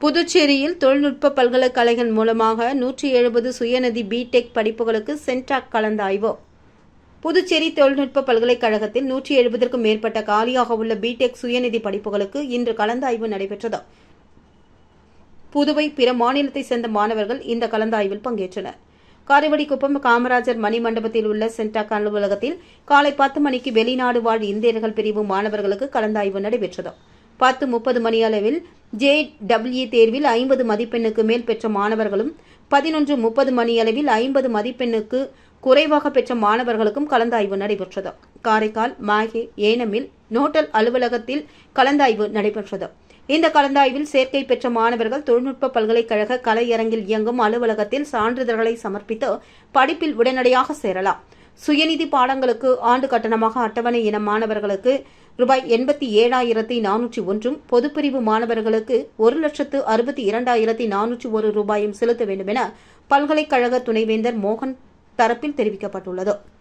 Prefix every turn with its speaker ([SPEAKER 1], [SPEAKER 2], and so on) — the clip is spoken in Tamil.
[SPEAKER 1] புதுச்சேரியில் தொழில்நுட்ப பல்கலைக்கழகம் மூலமாக நூற்றி எழுபது சுயநிதி பிடெக் படிப்புகளுக்கு சென்டாக் கலந்தாய்வு புதுச்சேரி தொழில்நுட்ப பல்கலைக்கழகத்தில் நூற்றி எழுபதற்கும் மேற்பட்ட காலியாக உள்ள பிடெக் சுயநிதி படிப்புகளுக்கு இன்று கலந்தாய்வு நடைபெற்றது புதுவை பிற மாநிலத்தைச் சேர்ந்த மாணவர்கள் இந்த கலந்தாய்வில் பங்கேற்றனர் காரைவடிக்குப்பம் காமராஜர் மணி மண்டபத்தில் உள்ள சென்டாக் அலுவலகத்தில் காலை பத்து மணிக்கு வெளிநாடு வாழ் இந்தியர்கள் பிரிவு மாணவர்களுக்கு கலந்தாய்வு நடைபெற்றது பத்து முப்பது மணி அளவில் ஜே டபிள்யூ தேர்வில் ஐம்பது மதிப்பெண்ணுக்கு மேல் பெற்ற மாணவர்களும் பதினொன்று முப்பது மணி அளவில் ஐம்பது மதிப்பெண்ணுக்கு குறைவாக பெற்ற மாணவர்களுக்கும் கலந்தாய்வு நடைபெற்றது காரைக்கால் மாஹே ஏனமில் நோட்டல் அலுவலகத்தில் கலந்தாய்வு நடைபெற்றது இந்த கலந்தாய்வில் சேர்க்கை பெற்ற மாணவர்கள் தொழில்நுட்ப பல்கலைக்கழக கலையரங்கில் இயங்கும் அலுவலகத்தில் சான்றிதழ்களை சமர்ப்பித்து படிப்பில் உடனடியாக சேரலாம் சுயநிதி பாடங்களுக்கு ஆண்டு கட்டணமாக அட்டவணை இன மாணவர்களுக்கு ரூபாய் எண்பத்தி ஏழாயிரத்தி நானூற்றி ஒன்றும் பொதுப்பிரிவு மாணவர்களுக்கு ஒரு லட்சத்து அறுபத்தி இரண்டாயிரத்தி நானூற்றி ஒரு ரூபாயும் செலுத்த வேண்டும் என பல்கலைக்கழக துணைவேந்தர் மோகன் தரப்பில் தெரிவிக்கப்பட்டுள்ளது